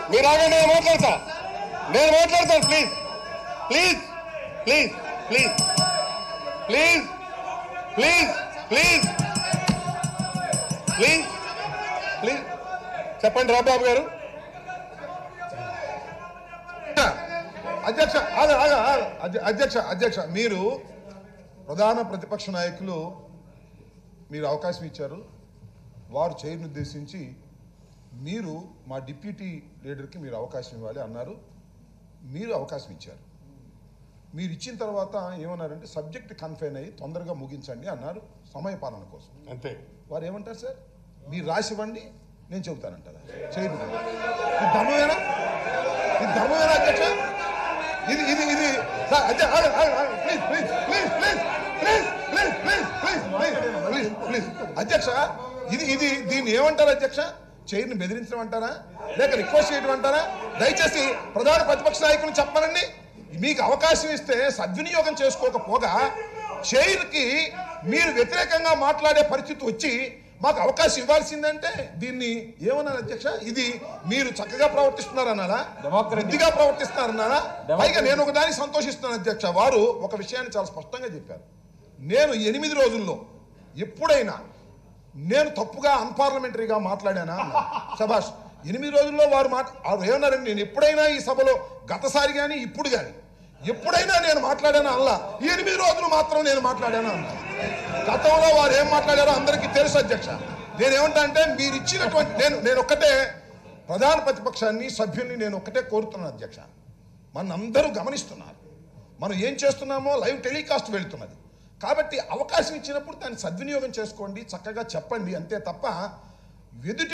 మీరు ఆగండి నేను మాట్లాడతా నేను మాట్లాడతాను please please please please please please please please please చెప్పండి రాబాబు గారు అధ్యక్ష ఆగ, ఆగ, ఆగ. అధ్య- అధ్యక్ష అధ్యక్ష మీరు ప్రధాన ప్రతిపక్ష నాయకులు మీరు అవకాశం ఇచ్చారు వారు చైర్ను ఉద్దేశించి మీరు మా డిప్యూటీ లీడర్కి మీరు అవకాశం ఇవ్వాలి అన్నారు మీరు అవకాశం ఇచ్చారు మీరు ఇచ్చిన తర్వాత ఏమన్నారంటే సబ్జెక్ట్ కన్ఫైన్ అయ్యి తొందరగా ముగించండి అన్నారు సమయపాలన కోసం అంతే వారు ఏమంటారు సార్ మీరు రాసి ఇవ్వండి నేను చెబుతానంటారా చేయదు ఇది ధర్మమేనా ఇది ధర్మమేనా అధ్యక్ష ఇది ఇది ఇది సార్ అధ్యక్ష ఆగండి, ఆగండి, ఆగండి. Please please please please please please please please please please please అధ్యక్ష ఇది ఇది దీన్ని ఏమంటారు అధ్యక్ష చైర్ని బెదిరించడం అంటారా లేక రిక్వెస్ట్ చేయడం అంటారా దయచేసి ప్రధాన ప్రతిపక్ష నాయకులు చెప్పనండి మీకు అవకాశం ఇస్తే సద్వినియోగం చేసుకోకపోగా చైర్కి మీరు వ్యతిరేకంగా మాట్లాడే పరిస్థితి వచ్చి మాకు అవకాశం ఇవ్వాల్సిందంటే దీన్ని ఏమన్నారు అధ్యక్ష ఇది మీరు చక్కగా ప్రవర్తిస్తున్నారన్నారా బుద్ధిగా ప్రవర్తిస్తున్నారన్నారా పైగా నేను ఒక దానికి సంతోషిస్తున్నాను అధ్యక్ష వారు ఒక విషయాన్ని చాలా స్పష్టంగా చెప్పారు నేను ఎనిమిది రోజుల్లో ఎప్పుడైనా నేను తప్పుగా అన్పార్లమెంటరీగా మాట్లాడానా అన్నారు. శభాష్ ఎనిమిది రోజుల్లో వారు మాట వారు ఏమన్నారండి నేను ఎప్పుడైనా ఈ సభలో గతసారి కానీ ఇప్పుడు కానీ ఎప్పుడైనా నేను మాట్లాడానా అల్లా ఈ ఎనిమిది రోజులు మాత్రం నేను మాట్లాడానా అన్నారు గతంలో వారు ఏం మాట్లాడారో అందరికీ తెలుసు అధ్యక్ష నేను ఏమంటా అంటే మీరు ఇచ్చినటువంటి నేను నేను ఒక్కటే ప్రధాన ప్రతిపక్షాన్ని సభ్యుల్ని నేను ఒక్కటే కోరుతున్నాను అధ్యక్ష మన అందరూ గమనిస్తున్నారు మనం ఏం చేస్తున్నామో లైవ్ టెలికాస్ట్ వెళ్తున్నది కాబట్టి అవకాశం ఇచ్చినప్పుడు దాన్ని సద్వినియోగం చేసుకోండి చక్కగా చెప్పండి అంతే తప్ప ఎదుటి